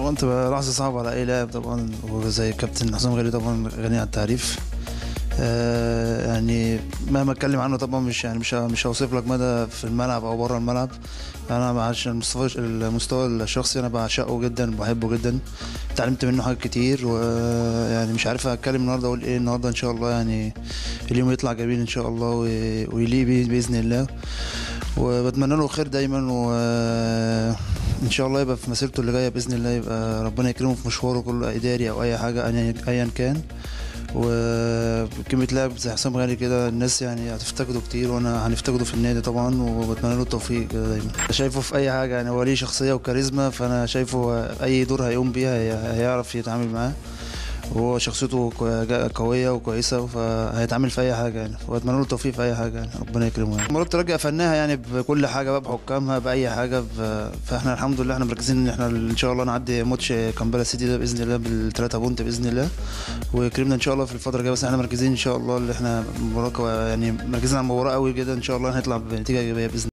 هو انت لحظه صعبه على اي لاعب طبعا وزي كابتن حسام غالي طبعا غني عن التعريف آه يعني مهما اتكلم عنه طبعا مش يعني مش مش هوصف لك مدى في الملعب او بره الملعب انا عشان المستوى المستوى الشخصي انا بعشقه جدا وبحبه جدا اتعلمت منه حاجات كتير ويعني مش عارف اتكلم النهارده اقول ايه النهارده ان شاء الله يعني اليوم يطلع جميل ان شاء الله و- ويليق بيه باذن الله وبتمنى له الخير دايما وان شاء الله يبقى في مسيرته اللي جايه باذن الله يبقى ربنا يكرمه في مشواره كله اداري او اي حاجه أيا- ايا كان وكلمة لاعب زي حسام غالي كده الناس يعني هتفتقده كتير وانا هنفتقده في النادي طبعا وبتمنى له التوفيق كده دايما شايفه في اي حاجه يعني هو ليه شخصيه وكاريزما فانا شايفه اي دور هيقوم بيها هي- هيعرف يتعامل معاه وهو شخصيته كو- قويه وكويسه فهيتعامل في اي حاجه يعني واتمنى له التوفيق في اي حاجه يعني ربنا يكرمه يعني مرات ترجع فنها يعني بكل حاجه بقى بحكامها باي حاجه ب... فاحنا الحمد لله احنا مركزين ان احنا ان شاء الله نعدي ماتش كامبالا سيتي ده باذن الله بالثلاثه بونت باذن الله وكرمنا ان شاء الله في الفتره الجايه بس احنا مركزين ان شاء الله اللي احنا مباراه كو- يعني مركزين على المباراه قوي جدا ان شاء الله هنطلع بنتيجه ايجابيه باذن